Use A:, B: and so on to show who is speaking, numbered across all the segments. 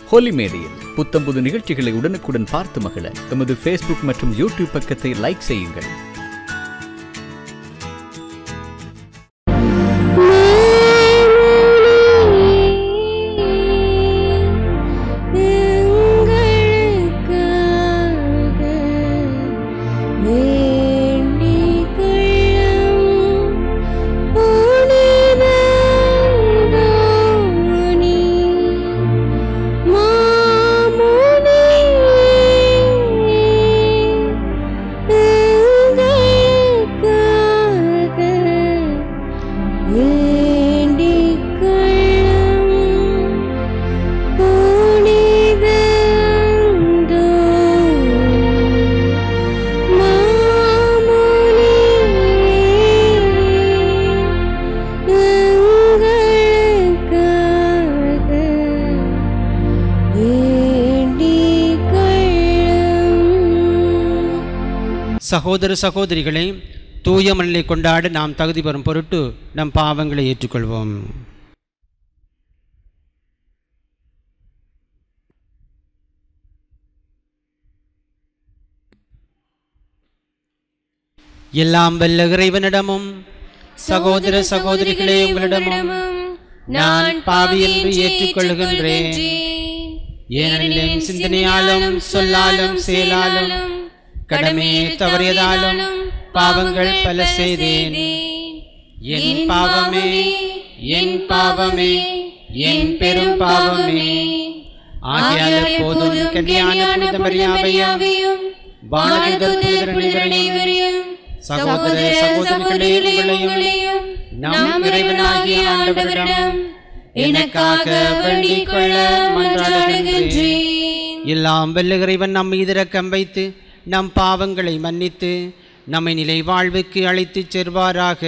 A: ஹோலி மேடையில் புத்தம் புது நிகழ்ச்சிகளை உடனுக்குடன் பார்த்து மகிழ எமது ஃபேஸ்புக் மற்றும் யூடியூப் பக்கத்தை லைக் செய்யுங்கள்
B: சகோதர சகோதரிகளே தூய மணலை கொண்டாட நாம் தகுதி பெறும் பொருட்டு நம் பாவங்களை ஏற்றுக்கொள்வோம் எல்லாம் வல்ல இறைவனிடமும் சகோதர சகோதரிகளே உங்களிடமும் நான் பாவி என்று ஏற்றுக்கொள்கின்றேன் ஏனெனில் என் சிந்தனையாலும் சொல்லாலும் செயலாலும் கடமையை தவறியதாலும் பாவங்கள் பல செய்தேன் என் பாவமே என் பாவமே என் பெரும் பாவமே ஆகியால் போதும் கல்யாண புனித மரியாதையும் சகோதர சகோதரிகளே உங்களையும் நம் இறைவனாகிய ஆண்டவரிடம் எனக்காக வேண்டிக் கொள்ள மன்றாடுகின்றேன் எல்லாம் வெல்ல இறைவன் நம் மீது இரக்கம் வைத்து நம் பாவங்களை மன்னித்து நம்மை நிலை வாழ்வுக்கு அழைத்துச் செல்வாராக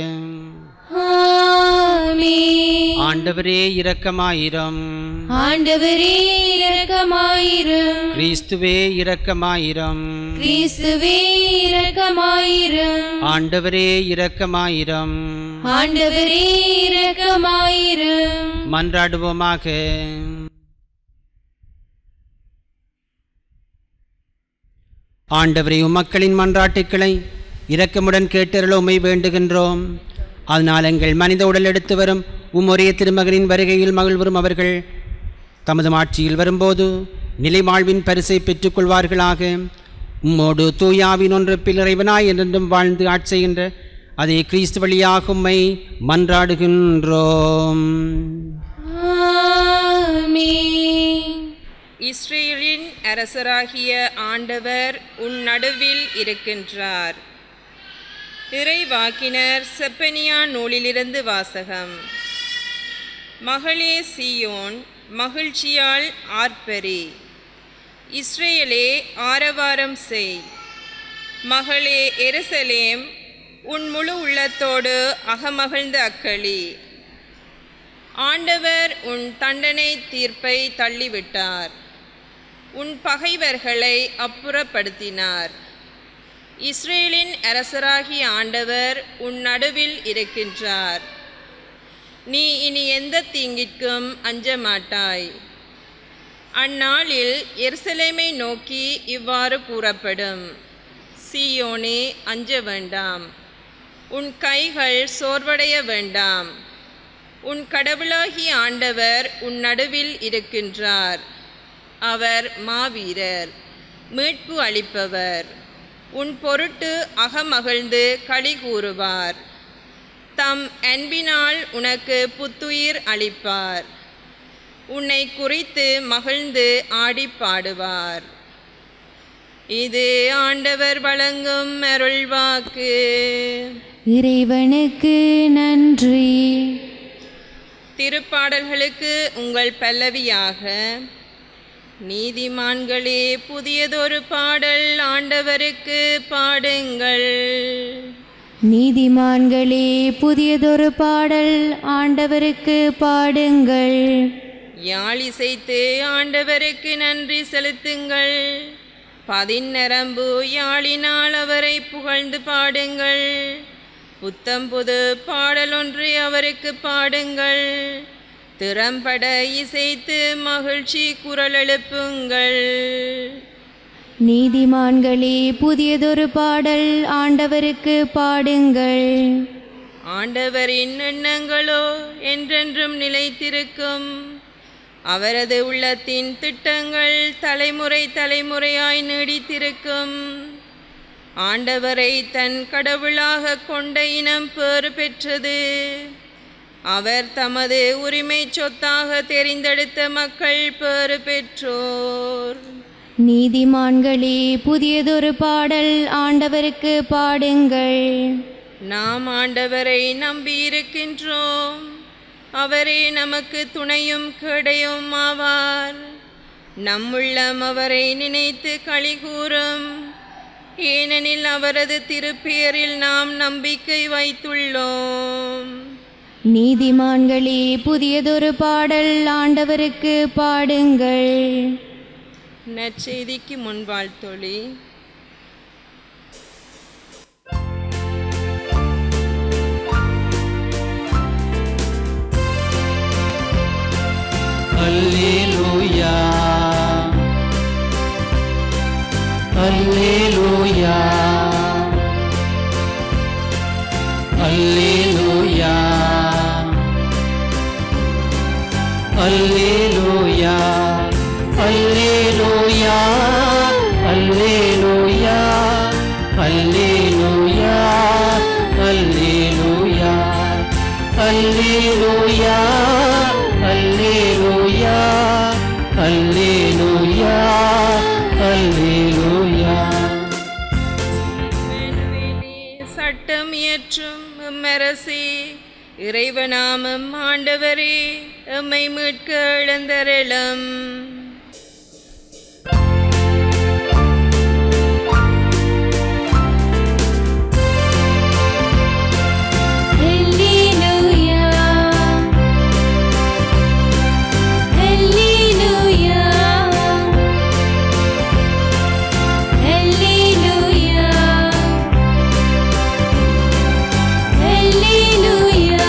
B: ஆண்டவரே இரக்கமாயிரம்
C: ஆண்டவரே இரக்கமாயிரும்
B: கிறிஸ்துவே இரக்கமாயிரம்
C: கிறிஸ்துவே இரக்கமாயிரும்
B: ஆண்டவரே இரக்கமாயிரம்
C: ஆண்டவரே இரக்கமாயிரும்
B: மன்றாடுவோமாக ஆண்டவரே உம்மக்களின் மன்றாட்டுக்களை இரக்கமுடன் கேட்டருள உமை வேண்டுகின்றோம் அதனால் எங்கள் மனித உடல் எடுத்து வரும் உம்முடைய திருமகனின் வருகையில் மகிழ்வரும் அவர்கள் தமது ஆட்சியில் வரும்போது நிலை வாழ்வின் பரிசை பெற்றுக்கொள்வார்களாக உம்மோடு தூயாவின் ஒன்று பிள்ளறைவனாய் என்றென்றும் வாழ்ந்து ஆட்சிகின்ற அதே கிறிஸ்து வழியாக உம்மை மன்றாடுகின்றோம்
C: ஆமென்.
D: இஸ்ரேலின் அரசராகிய ஆண்டவர் உன் நடுவில் இருக்கின்றார் இறைவாக்கினர் செப்பனியா நூலிலிருந்து வாசகம் மகளே சீயோன் மகிழ்ச்சியால் ஆர்ப்பரி இஸ்ரேலே ஆரவாரம் செய் மகளே எருசலேம் உன் முழு உள்ளத்தோடு அகமகிழ்ந்து அக்களி ஆண்டவர் உன் தண்டனை தீர்ப்பை தள்ளிவிட்டார் உன் பகைவர்களை அப்புறப்படுத்தினார் இஸ்ரேலின் அரசராகிய ஆண்டவர் உன் நடுவில் இருக்கின்றார் நீ இனி எந்த தீங்கிற்கும் அஞ்ச மாட்டாய் அந்நாளில் எருசலேமை நோக்கி இவ்வாறு கூறப்படும் சீயோனே அஞ்ச வேண்டாம் உன் கைகள் சோர்வடைய வேண்டாம் உன் கடவுளாகிய ஆண்டவர் உன் நடுவில் இருக்கின்றார் அவர் மாவீரர் மீட்பு அளிப்பவர் உன் பொருட்டு அகமகிழ்ந்து களி கூறுவார் தம் அன்பினால் உனக்கு புத்துயிர் அளிப்பார் உன்னை குறித்து மகிழ்ந்து ஆடிப் பாடுவார் இது ஆண்டவர் வழங்கும் அருள்வாக்கு
C: இறைவனுக்கு நன்றி
D: திருப்பாடல்களுக்கு உங்கள் பல்லவியாக நீதிமான்களே புதியதொரு பாடல் ஆண்டவருக்கு பாடுங்கள்
C: நீதிமான்களே புதியதொரு பாடல் ஆண்டவருக்கு பாடுங்கள்
D: யாழ் இசைத்து ஆண்டவருக்கு நன்றி செலுத்துங்கள் பதிநரம்பு யாழினால் அவரை புகழ்ந்து பாடுங்கள் புத்தம் புது பாடல் ஒன்று அவருக்கு பாடுங்கள் திறம்பட இசைத்து மகிழ்ச்சி குரல் எழுப்புங்கள்
C: நீதிமான்களே புதியதொரு பாடல் ஆண்டவருக்கு பாடுங்கள்
D: ஆண்டவரின் எண்ணங்களோ என்றென்றும் நிலைத்திருக்கும் அவரது உள்ளத்தின் திட்டங்கள் தலைமுறை தலைமுறையாய் நீடித்திருக்கும் ஆண்டவரை தன் கடவுளாக கொண்ட இனம் பேறு பெற்றது அவர் தமது உரிமை சொத்தாக தெரிந்தெடுத்த மக்கள் பேறு பெற்றோர்
C: நீதிமான்களே புதியதொரு பாடல் ஆண்டவருக்கு பாடுங்கள்
D: நாம் ஆண்டவரை நம்பியிருக்கின்றோம் அவரே நமக்கு துணையும் கேடையும் ஆவார் நம்முள்ளம் அவரை நினைத்து களி கூறும் ஏனெனில் அவரது திருப்பெயரில் நாம் நம்பிக்கை வைத்துள்ளோம்
C: நீதிமான்களே புதியதொரு பாடல் ஆண்டவருக்கு பாடுங்கள்
D: நற்செய்திக்கு முன்வாழ்த்தொழி
B: அல்லேலூயா அல்லேலூயா அல்லேலூயா அல்லேலூயா அல்லேலூயா அல்லேலூயா அல்லேலூயா அல்லேலூயா அல்லேலூயா அல்லேலூயா அல்லேலூயா அல்லேலூயா
D: வேண்டுவேனே சட்டம் இயற்றும் எம்மரசே இறைவனாமம் ஆண்டவரே எம்மை மீட்க எழுந்தருளும்
C: ஹல்லேலூயா ஹல்லேலூயா ஹல்லேலூயா ஹல்லேலூயா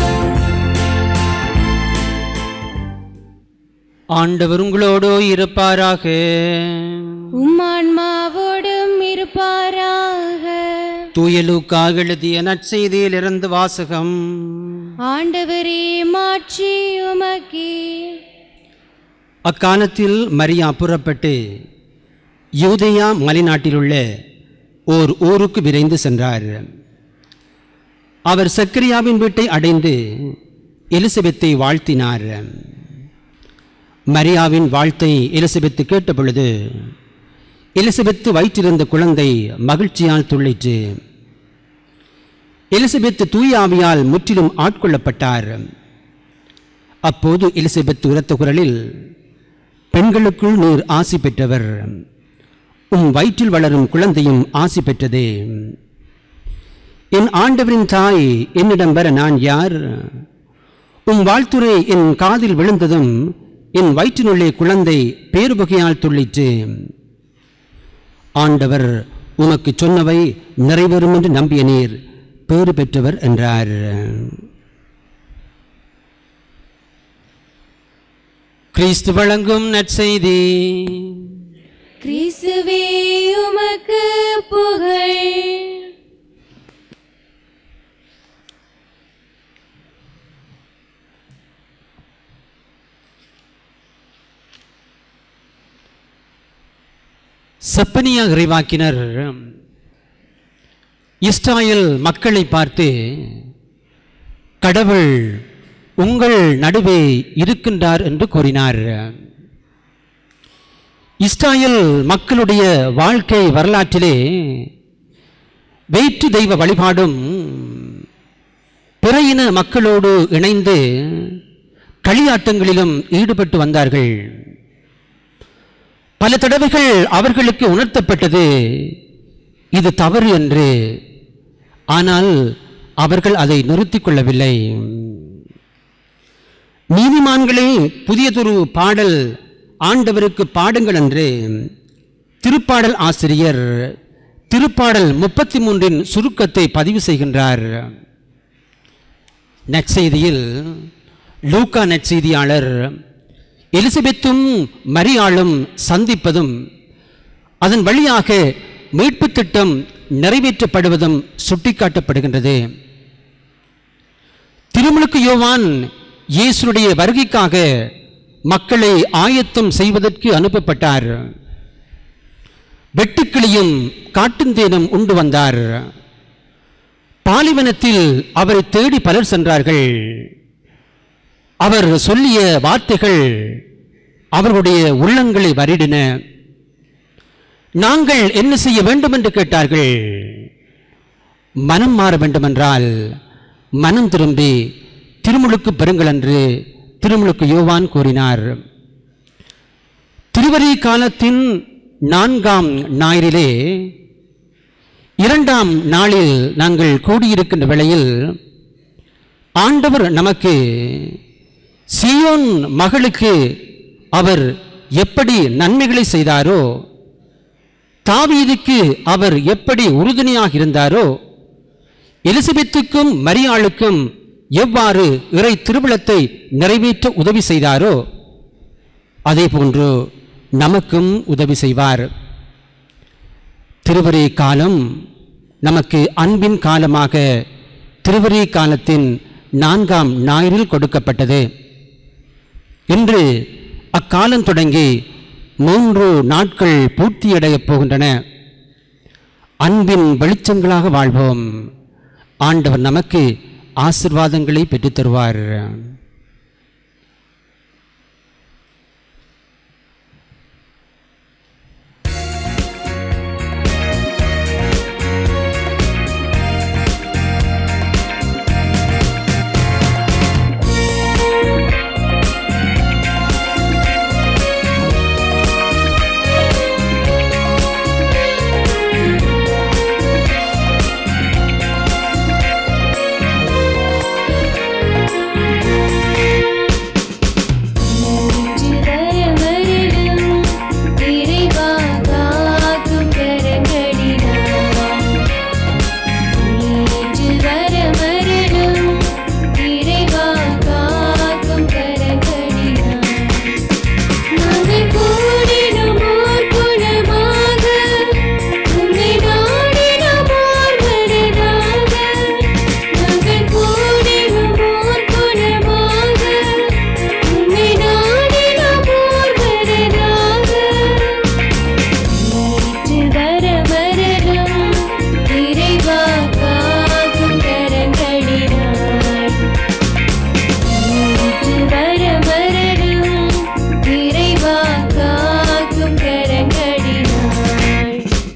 B: ஆண்டவர் உங்களோடு இருப்பாராக
C: உம்மான்மாவோடும் இருப்பாராக
B: தூயலூக்காக எழுதிய நற்செய்தியிலிருந்து வாசகம்
C: ஆண்டவரே மாட்சி உமக்கே
B: அக்காலத்தில் மரியா புறப்பட்டு யூதேயா மலைநாட்டிலுள்ள ஓர் ஊருக்கு விரைந்து சென்றார் அவர் சக்கரியாவின் வீட்டை அடைந்து எலிசபெத்தை வாழ்த்தினார் மரியாவின் வாழ்த்தை எலிசபெத்து கேட்டபொழுது எலிசபெத்து வயிற்றிருந்த குழந்தை மகிழ்ச்சியால் துள்ளிற்று எலிசபெத்து தூய ஆவியால் முற்றிலும் ஆட்கொள்ளப்பட்டார் அப்போது எலிசபெத் உரத்த குரலில் பெண்களுக்குள் நீர் ஆசி பெற்றவர் உம் வயிற்றில் வளரும் குழந்தையும் ஆசி பெற்றதே என் ஆண்டவரின் தாய் என்னிடம் வர நான் யார் உம் வாழ்த்துரை என் காதில் விழுந்ததும் என் வயிற்றினுள்ளே குழந்தை பேருவகையால் துள்ளிற்று ஆண்டவர் உமக்கு சொன்னவை நிறைவேறும் என்று நம்பிய நீர் பேறு பெற்றவர் என்றார் கிறிஸ்து வழங்கும் நற்செய்தி
C: கிறிஸ்துவே உமக்கு புகழ்
B: செப்பனியா இறைவாக்கினர் இஸ்ராயல் மக்களை பார்த்து கடவுள் உங்கள் நடுவே இருக்கின்றார் என்று கூறினார் இஸ்ராயல் மக்களுடைய வாழ்க்கை வரலாற்றிலே வேற்று தெய்வ வழிபாடும் பிற இன மக்களோடு இணைந்து களியாட்டங்களிலும் ஈடுபட்டு வந்தார்கள் பல தடவைகள் அவர்களுக்கு உணர்த்தப்பட்டது இது தவறு என்று ஆனால் அவர்கள் அதை நிறுத்திக் கொள்ளவில்லை நீதிமான்களே புதியதொரு பாடல் ஆண்டவருக்கு பாடுங்கள் என்று திருப்பாடல் ஆசிரியர் திருப்பாடல் முப்பத்தி மூன்றின் சுருக்கத்தை பதிவு செய்கின்றார் நற்செய்தியில் லூக்கா நற்செய்தியாளர் எலிசபெத்தும் மரியாளும் சந்திப்பதும் அதன் வழியாக மீட்புத் திட்டம் நிறைவேற்றப்படுவதும் சுட்டிக்காட்டப்படுகின்றது திருமுழுக்கு யோவான் இயேசுடைய வருகைக்காக மக்களை ஆயத்தம் செய்வதற்கு அனுப்பப்பட்டார் வெட்டுக்கிளியும் காட்டுந்தேனும் உண்டு வந்தார் பாலிவனத்தில் அவரை தேடி பலர் சென்றார்கள் அவர் சொல்லிய வார்த்தைகள் அவர்களுடைய உள்ளங்களை வருடின நாங்கள் என்ன செய்ய வேண்டும் என்று கேட்டார்கள் மனம் மாற வேண்டுமென்றால் மனம் திரும்பி திருமுழுக்கு பெறுங்கள் என்று திருமுழுக்கு யோவான் கூறினார் திருவரி காலத்தின் நான்காம் ஞாயிறிலே இரண்டாம் நாளில் நாங்கள் கூடியிருக்கின்ற வேளையில் ஆண்டவர் நமக்கு சியோன் மகளுக்கு அவர் எப்படி நன்மைகளை செய்தாரோ தாவீதுக்கு அவர் எப்படி உறுதுணையாக இருந்தாரோ எலிசபெத்துக்கும் மரியாளுக்கும் எவ்வாறு இறை திருவிழத்தை நிறைவேற்ற உதவி செய்தாரோ அதே போன்று நமக்கும் உதவி செய்வார் திருவரே காலம் நமக்கு அன்பின் காலமாக திருவரே காலத்தின் நான்காம் ஞாயிறில் கொடுக்கப்பட்டது இன்று அக்காலம் தொடங்கி மூன்று நாட்கள் பூர்த்தியடையப் போகின்றன அன்பின் வெளிச்சங்களாக வாழ்வோம் ஆண்டவர் நமக்கு ஆசிர்வாதங்களை பெற்றுத் தருவார்
C: இன்று வரமருளும் இறைவா காக்கும் கரங்களினார் இன்று வரமருளும் இறைவா காக்கும் கரங்களினார் நாங்கள் கூடினோம் ஓர் குலமாக உம்மை நாடினோம் ஓர் மனதாக நாங்கள் கூடினோம் ஓர் குலமாக உம்மை நாடினோம் ஓர் மனதாக நேற்று வரமருளும் இறைவா காக்கும் கரங்களினார் நேற்று வரமருளும் இறைவா காக்கும் கரங்களினார்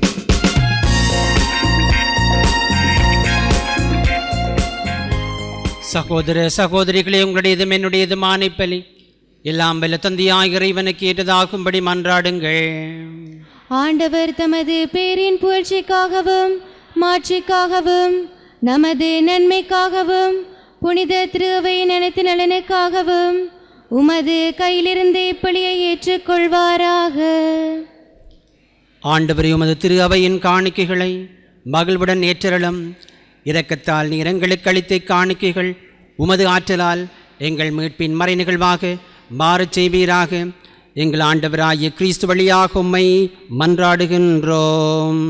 B: சகோதர சகோதரிகளே உங்களுடையதும் என்னுடையதும் ஆணைப்பலி எல்லாம் வல்ல தந்தையாய் இறைவனுக்கு ஏற்றதாகும்படி மன்றாடுங்கள்
C: ஆண்டவர் தமது பேரின் புகழ்ச்சிக்காகவும் மாட்சிக்காகவும் நமது நன்மைக்காகவும் புனித திருவையின் அனைத்து நலனுக்காகவும் உமது கையிலிருந்து இப்பலியை ஏற்றுக்கொள்வாராக
B: ஆண்டவரே உமது திரு அவையின் காணிக்கைகளை மகிழ்வுடன் ஏற்றரலும் இரக்கத்தால் நீரங்களுக்கு அளித்த காணிக்கைகள் உமது ஆற்றலால் எங்கள் மீட்பின் மறை நிகழ்வாக மாறச் செய்வீராக எங்கள் ஆண்டவராகிய கிறிஸ்து வழியாக உம்மை மன்றாடுகின்றோம்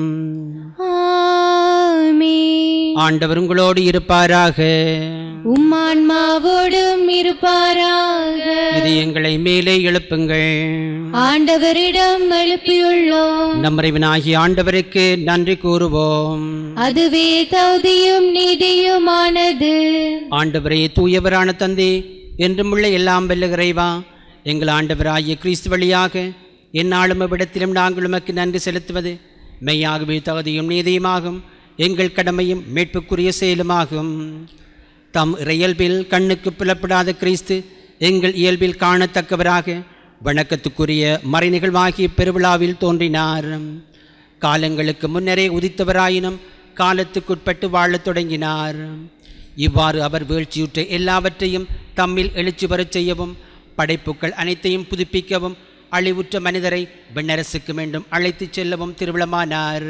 C: ஆமென்.
B: ஆண்டவர் உங்களோடு இருப்பாராக
C: உம்மான்மாவோடும் இருப்பாராக
B: இது எங்களை மேலே எழுப்புங்கள்
C: ஆண்டவரிடம் எழுப்பியுள்ளோம்
B: நம்மறைவனாகிய ஆண்டவருக்கு நன்றி கூறுவோம்
C: அதுவே தகுதியும் நீதியுமானது
B: ஆண்டவரே தூயவரான தந்தை என்றுமுள்ள எல்லாம் வெல்ல இறைவா எங்கள் ஆண்டவராகிய கிறிஸ்து வழியாக எந்நாளும் இவ்விடத்திலும் நாங்கள் உமக்கு நன்றி செலுத்துவது மெய்யாகவே தகுதியும் நீதியுமாகும் எங்கள் கடமையும் மீட்புக்குரிய செயலுமாகும் தம் இயல்பில் கண்ணுக்கு புலப்படாத கிறிஸ்து எங்கள் இயல்பில் காணத்தக்கவராக வணக்கத்துக்குரிய மறைநிகழ்வாகிய பெருவிழாவில் தோன்றினார் காலங்களுக்கு முன்னரே உதித்தவராயினும் காலத்துக்குட்பட்டு வாழத் தொடங்கினார் இவ்வாறு அவர் வீழ்ச்சியுற்ற எல்லாவற்றையும் தம்மில் எழுச்சி பெறச் செய்யவும் படைப்புக்கள் அனைத்தையும் புதுப்பிக்கவும் அழிவுற்ற மனிதரை விண்ணரசுக்கு மீண்டும் அழைத்துச் செல்லவும் திருவிழமானார்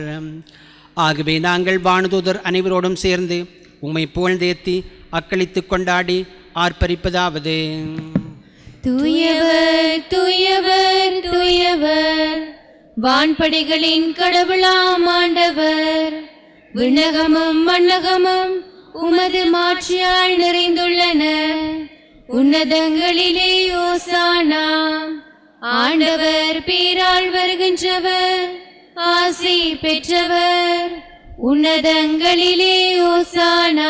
B: ஆகவே நாங்கள் வானுதூதர் அனைவரோடும் சேர்ந்து உம்மை புகழ்ந்தேத்தி அக்களித்து கொண்டாடி ஆர்ப்பரிப்பதாவது
C: தூயவர் தூயவர் தூயவர் வான்படைகளின் கடவுளாம் ஆண்டவர் விண்ணகமும் மண்ணகமும் உமது மாட்சியால் நிறைந்துள்ளன உன்னதங்களிலே ஓசானா ஆண்டவர் பேரால் வருகின்றவர் ஆசி பெற்றவர் உன்னதங்களிலே ஓசானா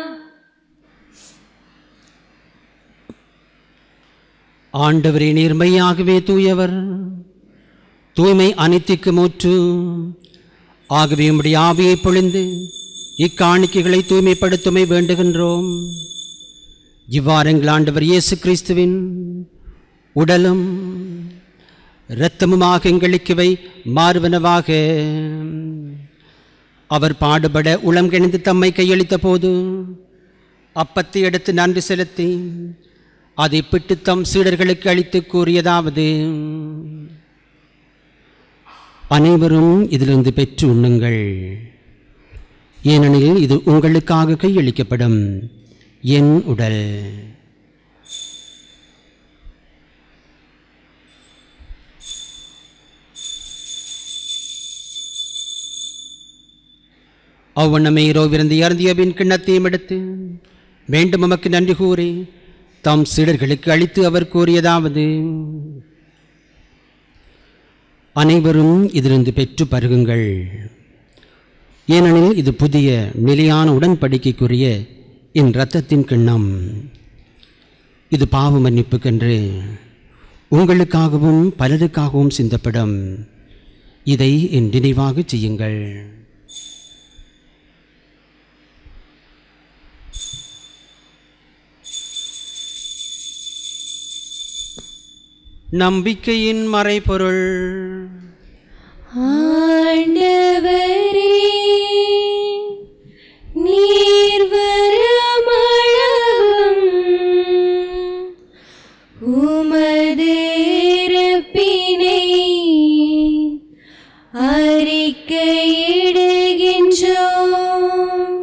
B: ஆண்டவரே நேர்மையாகவே தூயவர் தூய்மை அனைத்திற்கு மூற்று ஆகவே உம்முடைய ஆவியை பொழிந்து இக்காணிக்கைகளை தூய்மைப்படுத்துமை வேண்டுகின்றோம் இவ்வாறு எங்கள் ஆண்டவர் இயேசு கிறிஸ்துவின் உடலும் இரத்தமுமாக எங்களுக்குவை மாறுவனவாக அவர் பாடுபட உளம் கிணிந்து தம்மை கையளித்த போது அப்பத்தை எடுத்து நன்றி செலுத்தி அதை பிட்டு தம் சீடர்களுக்கு அளித்து கூறியதாவது அனைவரும் இதிலிருந்து பெற்று உண்ணுங்கள் ஏனெனில் இது உங்களுக்காக கையளிக்கப்படும் என் உடல் அவ்வண்ணமே இரவிருந்த இறந்திய பின் கிண்ணத்தையும் எடுத்து மீண்டும் உமக்கு நன்றி கூறி தாம் சீடர்களுக்கு அளித்து அவர் கூறியதாவது அனைவரும் இதிலிருந்து பெற்று பருகுங்கள் ஏனெனில் இது புதிய நிலையான உடன்படிக்கைக்குரிய என் இரத்தத்தின் கிண்ணம் இது பாவ மன்னிப்புக்கென்று உங்களுக்காகவும் பலருக்காகவும் சிந்தப்படும் இதை என் நினைவாகச் செய்யுங்கள் நம்பிக்கையின் மறைபொருள்
C: ஆண்டவரே நீர் வரமளவும் உமது இறப்பினை அறிக்கையிடுகின்றோம்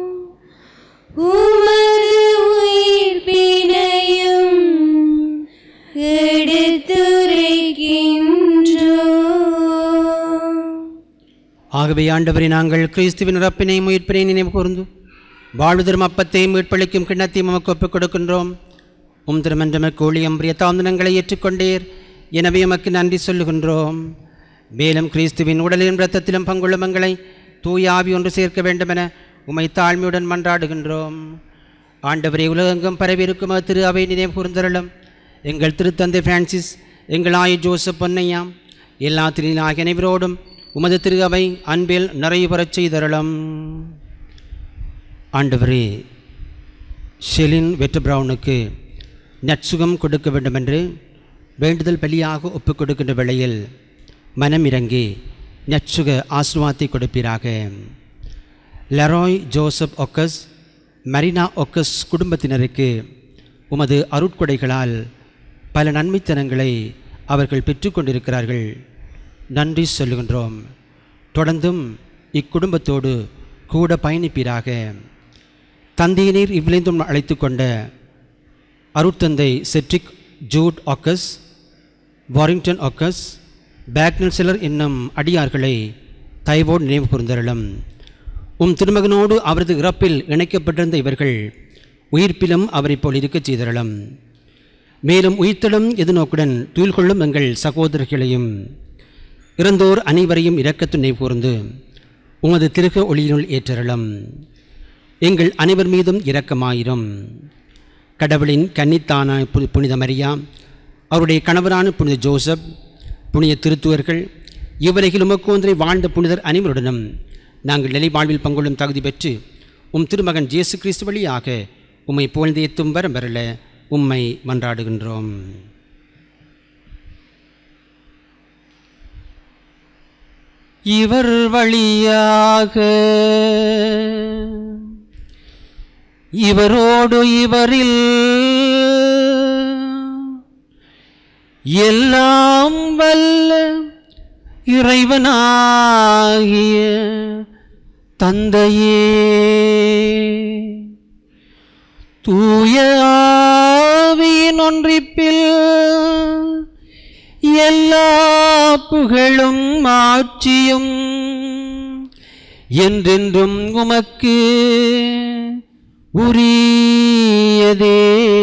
C: உமது உயிர்ப்பினையும் எடுத்துரைக்கின்றோம்
B: ஆகவே ஆண்டவரை நாங்கள் கிறிஸ்துவின் இறப்பினை உயிர்ப்பினை நினைவு கூர்ந்து வாழ்வு தரும் அப்பத்தையும் மீட்பளிக்கும் கிண்ணத்தையும் உமக்கு ஒப்புக் கொடுக்கின்றோம் உம் திருமன்றம கோழியம் பிரிய தாந்தனங்களை ஏற்றுக்கொண்டீர் எனவே உமக்கு நன்றி சொல்லுகின்றோம் மேலும் கிறிஸ்துவின் உடலிலும் இரத்தத்திலும் பங்குள்ள மங்களை தூய ஆவி ஒன்று சேர்க்க வேண்டுமென உமை தாழ்மையுடன் மன்றாடுகின்றோம் ஆண்டவரே உலகெங்கும் பரவியிருக்கும் அத் திரு அவை நினைவு கூர்ந்தருளும் எங்கள் திருத்தந்தை பிரான்சிஸ் எங்கள் ஆய ஜோசப் பொன்னையாம் எல்லா திருநாக அனைவரோடும் உமது திரு அவை அன்பில் நிறைவு பெறச் செய்தருளும் ஆண்டவரே ஷெலின் வெட்டு பிரவுனுக்கு நற்சுகம் கொடுக்க வேண்டுமென்று வேண்டுதல் பலியாக ஒப்புக் கொடுக்கின்ற வேளையில் மனம் இறங்கி நற்சுக ஆசிர்வாதத்தை கொடுப்பீராக லெராய் ஜோசப் ஒக்கஸ் மரினா ஒக்கஸ் குடும்பத்தினருக்கு உமது அருட்கொடைகளால் பல நன்மைத்தனங்களை அவர்கள் பெற்றுக்கொண்டிருக்கிறார்கள் நன்றி சொல்லுகின்றோம் தொடர்ந்தும் இக்குடும்பத்தோடு கூட பயணிப்பீராக தந்தையினர் இவ்விளைந்தும் அழைத்து கொண்ட அருட்தந்தை செட்ரிக் ஜூட் ஆக்கஸ் வாரிங்டன் ஆக்கஸ் பேக்னல் சிலர் என்னும் அடியார்களை தயவோடு நினைவு கூர்ந்தருளும் உம் திருமகனோடு அவரது இறப்பில் இணைக்கப்பட்டிருந்த இவர்கள் உயிர்ப்பிலும் அவரைப் போல் இருக்கச் செய்தருளும் மேலும் உயிர்த்தலும் எதிர்நோக்குடன் துயில் கொள்ளும் எங்கள் சகோதரர்களையும் இறந்தோர் அனைவரையும் இரக்கத்து நினைவு கூர்ந்து உமது திருக ஒளியினுள் ஏற்றருளும் எங்கள் அனைவர் மீதும் இரக்கமாயிரும் கடவுளின் கன்னித்தான பு- புனித மரியா அவருடைய கணவரான புனித ஜோசப் புனித திருத்துவர்கள் இவரையில் உமக்கோந்திரை வாழ்ந்த புனிதர் அனைவருடனும் நாங்கள் நிலை வாழ்வில் பங்கொள்ளும் தகுதி பெற்று உம் திருமகன் இயேசு கிறிஸ்து வழியாக உம்மை புகழ்ந்து ஏத்தும் வரம் பெறல உம்மை மன்றாடுகின்றோம் இவர் வழியாக இவரோடு இவரில் எல்லாம் வல்ல இறைவனாகிய தந்தையே தூய ஆவியின் ஒன்றிப்பில் எல்லா புகழும் ஆட்சியும் என்றென்றும் உமக்கு உரியதே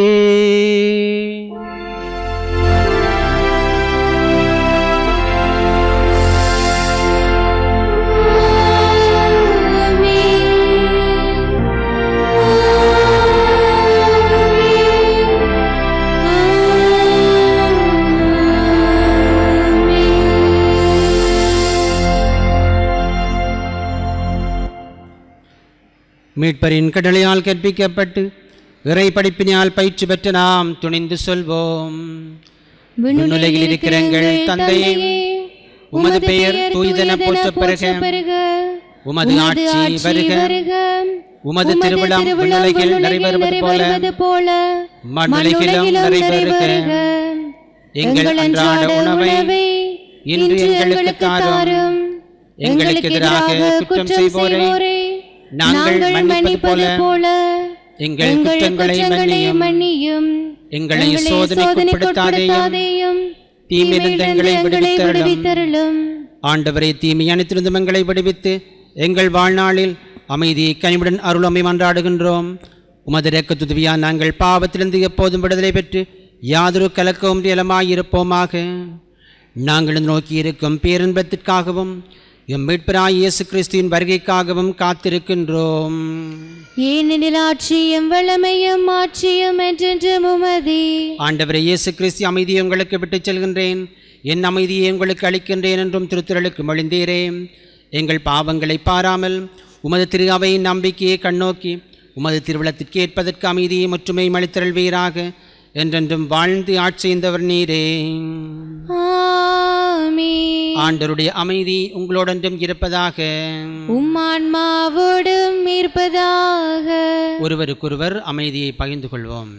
B: மீட்பரின் கடலையால் கற்பிக்கப்பட்டு இறை படிப்பினால் பயிற்சி பெற்ற நாம் துணிந்து சொல்வோம் விண்ணுலகில் இருக்கிற எங்கள் தந்தையே உமது பெயர் தூய்தென போற்றப் பெறுக உமது ஆட்சி வருக உமது திருவிழம் விண்ணுலகில் நிறைவேறுவது போல மண்ணுலகிலும் நிறைவேறுக எங்கள் அன்றாட உணவை இன்று எங்களுக்கு தாரும் எங்களுக்கு எதிராக குற்றம் செய்வோரை நாங்கள் மன்னிப்பது போல எங்கள் குற்றங்களை மன்னியும் எங்களை சோதனைக்குட்படுத்தாதேயும் தீமிலிருந்து எங்களை விடுவித்தருளும் ஆண்டவரை தீமை அனைத்திருந்தும் எங்களை விடுவித்து எங்கள் வாழ்நாளில் அமைதியை கனிவுடன் அருளமை மன்றாடுகின்றோம் உமது ரெக்க துதுவியா நாங்கள் பாவத்திலிருந்து எப்போதும் விடுதலை பெற்று யாதொரு கலக்கவும் இயலமாயிருப்போமாக நாங்கள் நோக்கி இருக்கும் பேரின்பத்திற்காகவும் எம் மீட்பராய் இயேசு கிறிஸ்துவின் வருகைக்காகவும் காத்திருக்கின்றோம்
C: ஏனெனில் ஆட்சியும் வளமையும் ஆட்சியும் என்றென்றும் உமதே
B: ஆண்டவரை இயேசு கிறிஸ்து அமைதியை உங்களுக்கு விட்டுச் செல்கின்றேன் என் அமைதியை உங்களுக்கு அளிக்கின்றேன் என்றும் திருத்துறலுக்கு மொழிந்தீரே எங்கள் பாவங்களை பாராமல் உமது திரு அவையின் நம்பிக்கையை கண்ணோக்கி உமது திருவிழத்திற்கு ஏற்பதற்கு அமைதியை முற்றுமை அளித்தருள்வீராக என்றென்றும் வாழ்ந்து ஆட்சி செய்தவர் நீரே
C: ஆமென்.
B: ஆண்டருடைய அமைதி உங்களோடென்றும் இருப்பதாக
C: உம் ஆன்மாவோடும் இருப்பதாக
B: ஒருவருக்கொருவர் அமைதியை பகிர்ந்து கொள்வோம்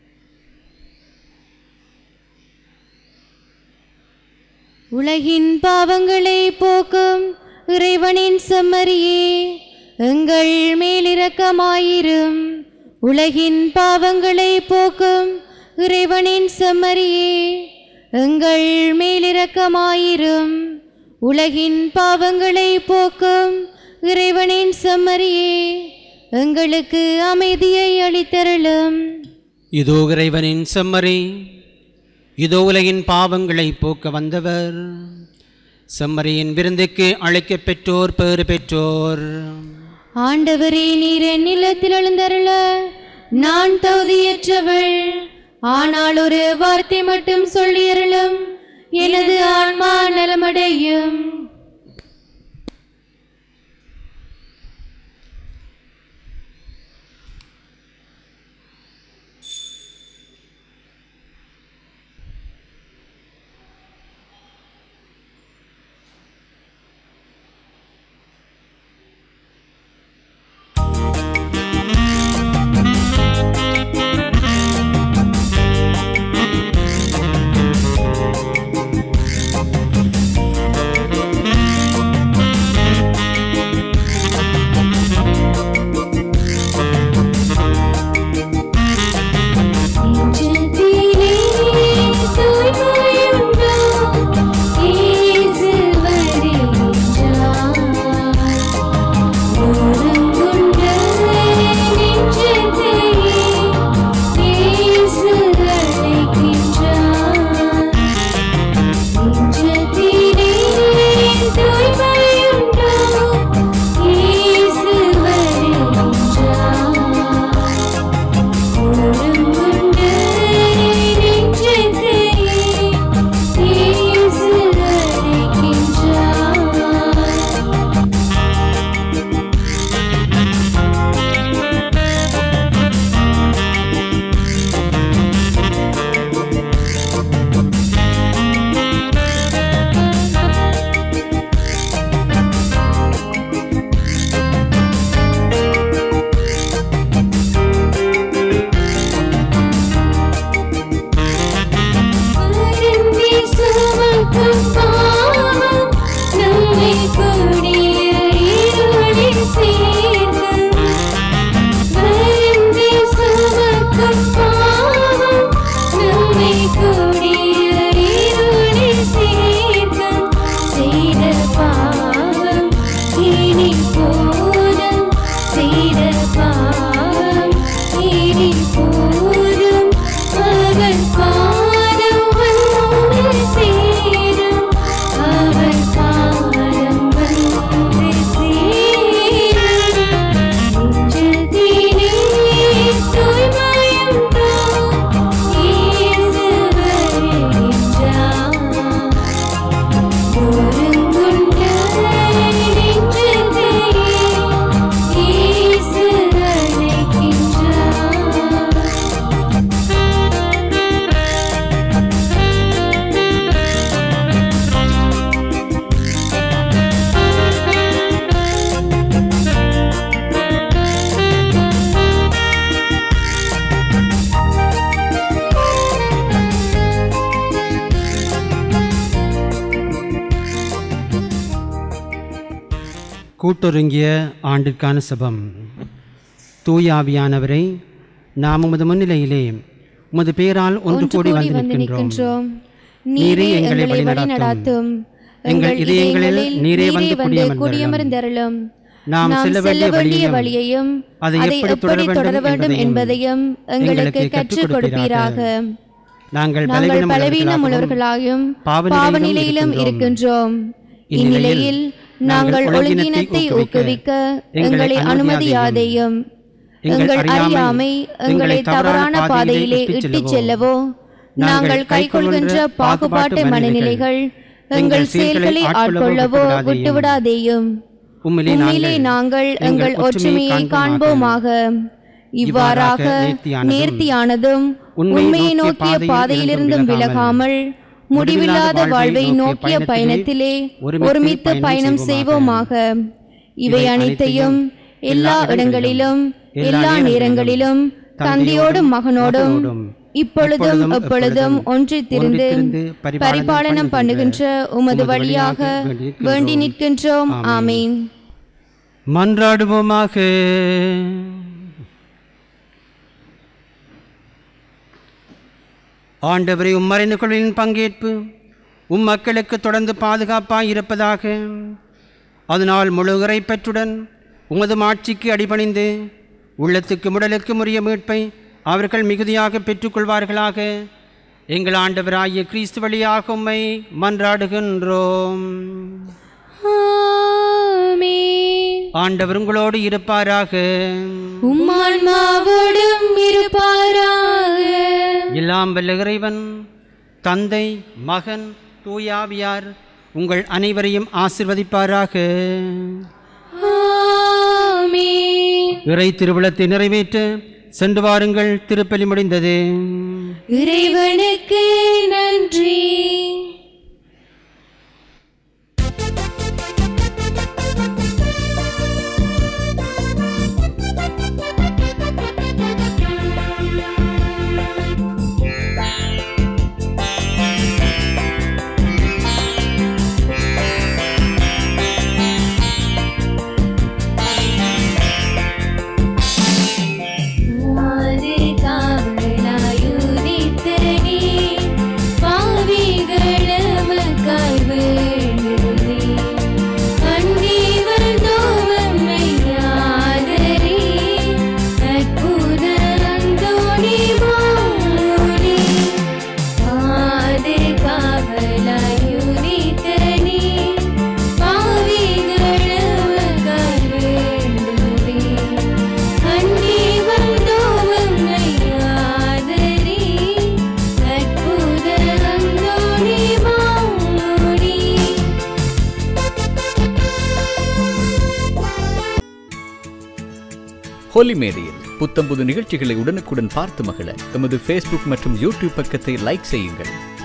C: உலகின் பாவங்களை போக்கும் இறைவனின் செம்மறியே எங்கள் மேலிரக்கமாயிரும் உலகின் பாவங்களை போக்கும் இறைவனின் செம்மறியே எங்கள் மேலிரக்கமாயிரும் உலகின் பாவங்களை போக்கும் இறைவனின் செம்மறியே எங்களுக்கு அமைதியை அளித்தருளும்
B: இதோ இறைவனின் செம்மறி இதோ உலகின் பாவங்களை போக்க வந்தவர் செம்மறியின் விருந்துக்கு அழைக்கப் பெற்றோர் பேறு பெற்றோர்
C: ஆண்டவரே நீர் என் நிலத்தில் எழுந்தருள நான் தகுதியற்றவள் ஆனால் ஒரு வார்த்தை மட்டும் சொல்லியருளும் எனது ஆன்மா நலமடையும்
E: ஆ
C: இனி போதும் செய்த பாவம் இனி போதும் அவன் பாதம் வந்து சேரும் அவன் பாதம் வந்து சேரும் நெஞ்சத்திலே தூய்மையுண்டோ இயேசு வருகின்றார் ஒருங்குண்ட நெஞ்சத்தையே இயேசு அழைக்கின்றார்
B: கூட்டொருங்கிய ஆண்டிற்கான சபம் தூயாவியானவரை நாம் உமது முன்னிலையிலே உமது பேரால் ஒன்று
C: ஒன்று
B: கூடி
C: கூடி
B: வந்து
C: வந்து
B: நிற்கின்றோம்
C: நிற்கின்றோம்
B: நீரே
C: நீரே
B: எங்களை
C: எங்களை
B: வழிநடத்தும்.
C: வழிநடாத்தும்
B: எங்கள்
C: எங்கள்
B: இதயங்களில்
C: இதயங்களில்
B: நீரே
C: நீரே
B: வந்து
C: வந்து
B: குடியமர்ந்தருளும்.
C: குடியமர்ந்தருளும்
B: நாம் செல்ல வேண்டிய வழியையும்
C: வழியையும்
B: அதை
C: அதை
B: எப்படி
C: எப்படி
B: தொடர
C: தொடர
B: வேண்டும்
C: வேண்டும்
B: என்பதையும்
C: என்பதையும் எங்களுக்கு கற்றுக் கொடுப்பீராக
B: நாங்கள்
C: நாங்கள் பலவீனம்
B: பலவீனம்
C: உள்ளவர்களாயும்
B: பாவ
C: பாவ
B: நிலையிலும்
C: நிலையிலும்
B: இருக்கின்றோம்.
C: இருக்கின்றோம் இந்நிலையில் நாங்கள் ஒழுங்கினத்தை ஊக்குவிக்க எங்களை அனுமதியாதேயும் எங்கள் அறியாமை எங்களை தவறான பாதையிலே இட்டுச் செல்லவோ நாங்கள் கைக்கொள்கின்ற பாகுபாட்டு மனநிலைகள் எங்கள் செயல்களை ஆட்கொள்ளவோ விட்டுவிடாதேயும்
B: உம்மிலே
C: உண்மையிலே நாங்கள் எங்கள் ஒற்றுமையை காண்போமாக இவ்வாறாக நேர்த்தியானதும் உண்மையை நோக்கிய பாதையிலிருந்தும் விலகாமல் முடிவில்லாத வாழ்வை நோக்கிய பயணத்திலே ஒருமித்து பயணம் செய்வோமாக இவை அனைத்தையும் எல்லா இடங்களிலும் எல்லா நேரங்களிலும் தந்தையோடும் மகனோடும் இப்பொழுதும் எப்பொழுதும் ஒன்றித்திருந்து பரிபாலனம் பண்ணுகின்ற உமது வழியாக வேண்டி நிற்கின்றோம் ஆமீன்
B: மன்றாடுவோமாக ஆண்டவரை உம்மறைந்து கொள்ளின் பங்கேற்பு உம் மக்களுக்கு தொடர்ந்து பாதுகாப்பாய் இருப்பதாக அதனால் முழு இறைப்பற்றுடன் உமது மாட்சிக்கு அடிபணிந்து உள்ளத்துக்கு முடலுக்கு உரிய மீட்பை அவர்கள் மிகுதியாக பெற்றுக்கொள்வார்களாக எங்கள் ஆண்டவராகிய கிறிஸ்து வழியாக உம்மை மன்றாடுகின்றோம்
C: ஆமென்.
B: ஆண்டவர் உங்களோடு இருப்பாராக
C: உம்மான்மாவோடும் இருப்பாராக
B: எல்லாம் வல்ல இறைவன் தந்தை மகன் தூயாவியார் உங்கள் அனைவரையும் ஆசிர்வதிப்பாராக
C: ஆமென்.
B: இறை திருவிழத்தை நிறைவேற்ற சென்று வாருங்கள் திருப்பலி முடிந்தது
C: இறைவனுக்கு நன்றி ஆதி காவலாயுதித்த நீ பாவிகள் எமக்காய் வேண்டுதே அண்டி வந்தோவம்மை யாதரே அற்புத அந்தோணி மாமுனி ஆதி காவலாயுதித்த நீ பாவிகள் எமக்காய் வேண்டுதே அண்டி வந்தோவம்மை யாதரே அற்புத அந்தோணி மாமுனி
A: ஹோலி மேடையில் புத்தம்புது நிகழ்ச்சிகளை உடனுக்குடன் பார்த்து மகிழ எமது ஃபேஸ்புக் மற்றும் யூடியூப் பக்கத்தை லைக் செய்யுங்கள்